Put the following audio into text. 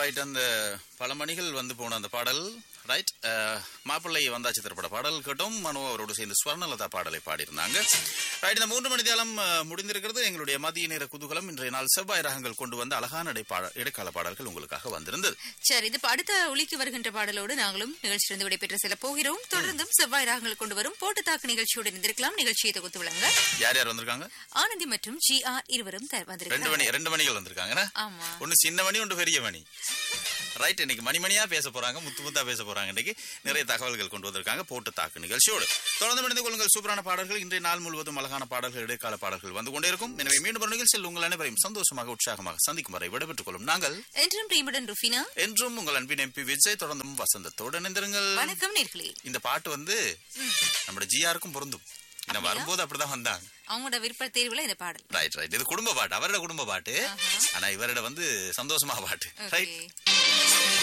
right அந்த பல மணிகள் வந்து போன அந்த பாடல் ரைட் மாப்பிள்ளை வந்தாச்சு திரைப்பட பாடல் கேட்டோம் மனோ அவரோடு சேர்ந்து ஸ்வர்ணலதா பாடலை பாடியிருந்தாங்க ரைட் இந்த மூன்று மணி தியாலம் அஹ், முடிந்திருக்கிறது எங்களுடைய மதிய நேர குதூகலம் இன்றைய நாள் செவ்வாய் ராகங்கள் கொண்டு வந்த அழகான இடைப்பாட இடைக்கால பாடல்கள் உங்களுக்காக வந்திருந்தது சரி இது இப்ப அடுத்த ஒலிக்கு வருகின்ற பாடலோடு நாங்களும் நிகழ்ச்சியிலிருந்து விடைபெற்று செல்ல போகிறோம் தொடர்ந்தும் செவ்வாய் ராகங்கள் கொண்டு வரும் போட்டு தாக்கு நிகழ்ச்சியோடு இருந்திருக்கலாம் நிகழ்ச்சியை தொகுத்து விளங்க யார் யார் வந்திருக்காங்க ஆனந்தி மற்றும் ஜி ஆர் இருவரும் தயார் ரெண்டு வந்திருக்கிறார் மணி ரெண்டு மணிகள் வந்திருக்காங்க ஆமா ஒன்னு சின்ன மணி ஒன்று பெரிய மணி ரைட் இன்னைக்கு மணி மணியா பேச போறாங்க முத்து முத்தா பேச போறாங்க இன்னைக்கு நிறைய தகவல்கள் கொண்டு வந்திருக்காங்க போட்டு தாக்கு நிகழ்ச்சியோடு தொடர்ந்து மணிந்து கொள்ளுங்கள் சூப்பரான பாடல்கள் இன்றைய நாள் முழுவதும் அழகான பாடல்கள் இடைக்கால பாடல்கள் வந்து கொண்டே இருக்கும் எனவே மீண்டும் ஒரு நிகழ்ச்சியில் உங்கள் அனைவரையும் சந்தோஷமாக உற்சாகமாக சந்திக்கும் வரை விடைபெற்றுக் கொள்ளும் நாங்கள் என்றும் பிரேமுடன் ருஃபினா என்றும் உங்கள் அன்பின் எம்பி விஜய் தொடர்ந்தும் வசந்தத்தோடு இணைந்திருங்கள் வணக்கம் நேர்களே இந்த பாட்டு வந்து நம்ம ஜிஆருக்கும் பொருந்தும் ஏன்னா வரும்போது அப்படிதான் வந்தாங்க அவங்களோட விருப்ப தேர்வுல இந்த பாடல் ரைட் ரைட் இது குடும்ப பாட்டு அவரோட குடும்ப பாட்டு ஆனா இவரோட வந்து சந்தோஷமா பாட்டு ரைட் ஓகே